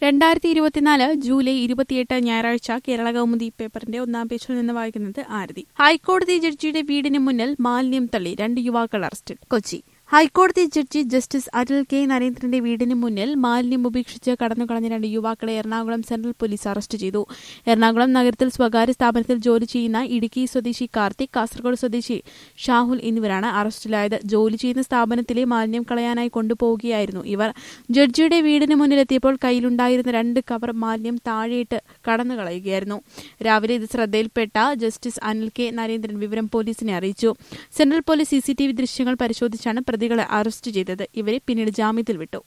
രണ്ടായിരത്തി ഇരുപത്തിനാല് ജൂലൈ ഇരുപത്തിയെട്ട് ഞായറാഴ്ച കേരള കൗമുദി പേപ്പറിന്റെ ഒന്നാം പേജിൽ നിന്ന് വായിക്കുന്നത് ആരതി ഹൈക്കോടതി ജഡ്ജിയുടെ വീടിന് മുന്നിൽ മാലിന്യം തള്ളി രണ്ട് യുവാക്കൾ അറസ്റ്റിൽ കൊച്ചി ഹൈക്കോടതി ജഡ്ജി ജസ്റ്റിസ് അനിൽ കെ നരേന്ദ്രന്റെ വീടിന് മുന്നിൽ മാലിന്യം ഉപേക്ഷിച്ച് കടന്നുകളഞ്ഞ രണ്ട് യുവാക്കളെ എറണാകുളം സെൻട്രൽ പോലീസ് അറസ്റ്റ് ചെയ്തു എറണാകുളം നഗരത്തിൽ സ്വകാര്യ സ്ഥാപനത്തിൽ ജോലി ചെയ്യുന്ന ഇടുക്കി സ്വദേശി കാർത്തിക് കാസർഗോഡ് സ്വദേശി ഷാഹുൽ എന്നിവരാണ് അറസ്റ്റിലായത് ജോലി ചെയ്യുന്ന സ്ഥാപനത്തിലെ മാലിന്യം കളയാനായി കൊണ്ടുപോവുകയായിരുന്നു ഇവർ ജഡ്ജിയുടെ വീടിന് മുന്നിലെത്തിയപ്പോൾ കയ്യിലുണ്ടായിരുന്ന രണ്ട് കവർ മാലിന്യം താഴെയിട്ട് കടന്നുകളയുകയായിരുന്നു രാവിലെ ഇത് ശ്രദ്ധയിൽപ്പെട്ട ജസ്റ്റിസ് അനിൽ കെ നരേന്ദ്രൻ വിവരം പോലീസിനെ അറിയിച്ചു സെൻട്രൽ പോലീസ് സിസിടിവി ദൃശ്യങ്ങൾ പരിശോധിച്ചാണ് പ്രതികളെ അറസ്റ്റ് ചെയ്തത് ഇവരെ പിന്നീട് ജാമ്യത്തിൽ വിട്ടു